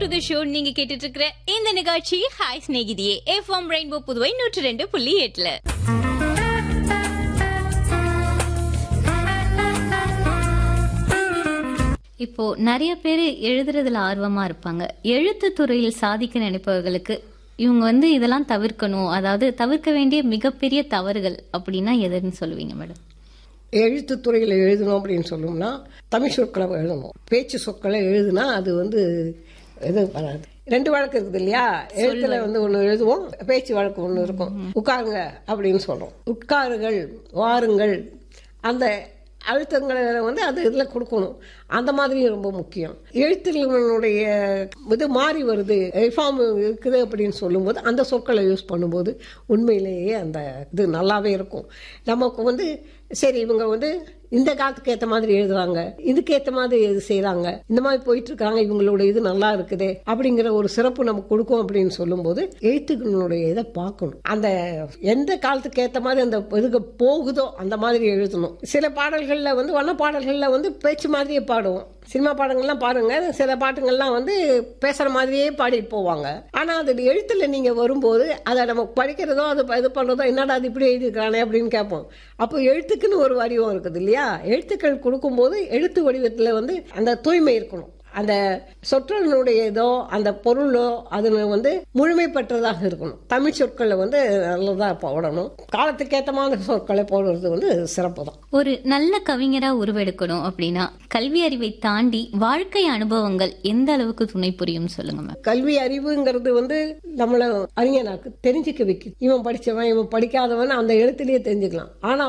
to the show நீங்க கேட்டுட்டு இருக்கிற இந்த நிகழ்ச்சி ஹாய் ஸ்நேகிதியே எஃப்எம் ரெயின்போ புதுவை நூற்றி ரெண்டு புள்ளி எட்டுல இப்போ நிறைய பேர் எழுதுறதுல ஆர்வமா இருப்பாங்க எழுத்து துறையில் சாதிக்க நினைப்பவர்களுக்கு இவங்க வந்து இதெல்லாம் தவிர்க்கணும் அதாவது தவிர்க்க வேண்டிய மிகப்பெரிய தவறுகள் அப்படின்னா எதுன்னு சொல்லுவீங்க மேடம் எழுத்துத்துறையில் எழுதணும் அப்படின்னு சொல்லணும்னா தமிழ் சொற்களை எழுதணும் பேச்சு சொற்களை எழுதுனா அது வந்து இது வராது ரெண்டு வழக்கு இருக்குது இல்லையா எழுத்துல வந்து ஒன்று எழுதுவோம் பேச்சு வழக்கு ஒன்று இருக்கும் உட்காருங்க அப்படின்னு சொல்றோம் உட்காருங்கள் வாருங்கள் அந்த அழுத்தங்களை வந்து அது இதில் கொடுக்கணும் அந்த மாதிரி ரொம்ப முக்கியம் எழுத்துடைய இது மாறி வருது ரிஃபார்ம் இருக்குது அப்படின்னு சொல்லும்போது அந்த சொற்களை யூஸ் பண்ணும்போது உண்மையிலேயே அந்த இது நல்லாவே இருக்கும் நமக்கு வந்து சரி இவங்க வந்து இந்த காலத்துக்கு ஏற்ற மாதிரி எழுதுறாங்க இதுக்கு ஏற்ற மாதிரி இது செய்றாங்க இந்த மாதிரி போயிட்டு இருக்காங்க இவங்களோட இது நல்லா இருக்குது அப்படிங்கிற ஒரு சிறப்பு நமக்கு கொடுக்கும் அப்படின்னு சொல்லும்போது எழுத்துக்களுடைய இதை பார்க்கணும் அந்த எந்த காலத்துக்கு ஏற்ற மாதிரி அந்த இதுக்கு போகுதோ அந்த மாதிரி எழுதணும் சில பாடல்களில் வந்து வண்ண பாடல்களில் வந்து பேச்சு மாதிரியே பாடுவோம் சினிமா பாடங்கள்லாம் பாருங்க சில பாட்டுங்கள்லாம் வந்து பேசுற மாதிரியே பாடிட்டு போவாங்க ஆனா அது எழுத்துல நீங்க வரும்போது அதை நம்ம படிக்கிறதோ அது இது பண்றதோ என்னடா அது இப்படி எழுதியிருக்கானே அப்படின்னு கேட்போம் அப்போ எழுத்துக்குன்னு ஒரு வடிவம் இருக்குது இல்லையா எழுத்துக்கள் கொடுக்கும்போது எழுத்து வடிவத்துல வந்து அந்த தூய்மை இருக்கணும் அந்த சொற்றொடனுடைய இதோ அந்த பொருளோ அது வந்து முழுமைப்பட்டதாக இருக்கணும் தமிழ் சொற்களை வந்து நல்லதா போடணும் காலத்துக்கு ஏற்ற மாதிரி சொற்களை போடுறது வந்து சிறப்பு தான் ஒரு நல்ல கவிஞரா உருவெடுக்கணும் அப்படின்னா கல்வி அறிவை தாண்டி வாழ்க்கை அனுபவங்கள் எந்த அளவுக்கு துணை புரியும் சொல்லுங்க மேம் கல்வி அறிவுங்கிறது வந்து நம்மள அறிஞனாக்கு தெரிஞ்சுக்க வைக்கும் இவன் படிச்சவன் இவன் படிக்காதவன் அந்த எழுத்துலயே தெரிஞ்சுக்கலாம் ஆனா